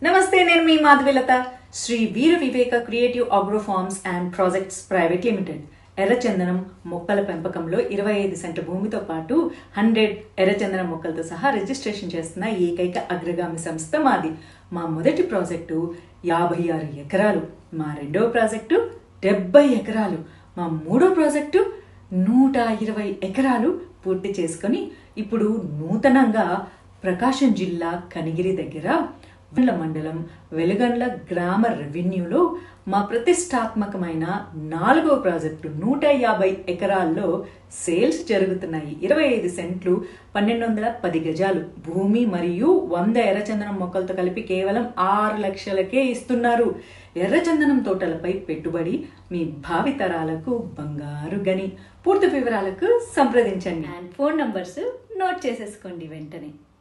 నమస్తే నేను మీ Madhavilatha Sri Veera Viveka Creative Agro Farms and Projects Private Limited ఎర్రచందనం మొక్కల పెంపకంలో ఇరవై ఐదు సెంట్ల భూమితో పాటు హండ్రెడ్ ఎర్రచందనం మొక్కలతో సహా రిజిస్ట్రేషన్ చేస్తున్న ఏకైక అగ్రగామి సంస్థ మాది మా మొదటి ప్రాజెక్టు యాభై ఆరు ఎకరాలు మా రెండవ ప్రాజెక్టు డెబ్బై ఎకరాలు మా మూడో ప్రాజెక్టు నూట ఇరవై ఎకరాలు పూర్తి చేసుకొని ఇప్పుడు నూతనంగా ప్రకాశం జిల్లా కనిగిరి దగ్గర వెల్గండ్ల మండలం వెలుగండ్ల గ్రామ రెవెన్యూలో మా ప్రతిష్టాత్మకమైన నాలుగో ప్రాజెక్టు నూట యాభై ఎకరాల్లో సేల్స్ జరుగుతున్నాయి ఇరవై ఐదు సెంట్లు పన్నెండు వందల పది గజాలు భూమి మరియు వంద ఎర్రచందనం మొక్కలతో కలిపి కేవలం ఆరు లక్షలకే ఇస్తున్నారు ఎర్రచందనం తోటలపై పెట్టుబడి మీ భావితరాలకు బంగారు గని పూర్తి వివరాలకు సంప్రదించండి అండ్ ఫోన్ నంబర్స్ నోట్ చేసేసుకోండి వెంటనే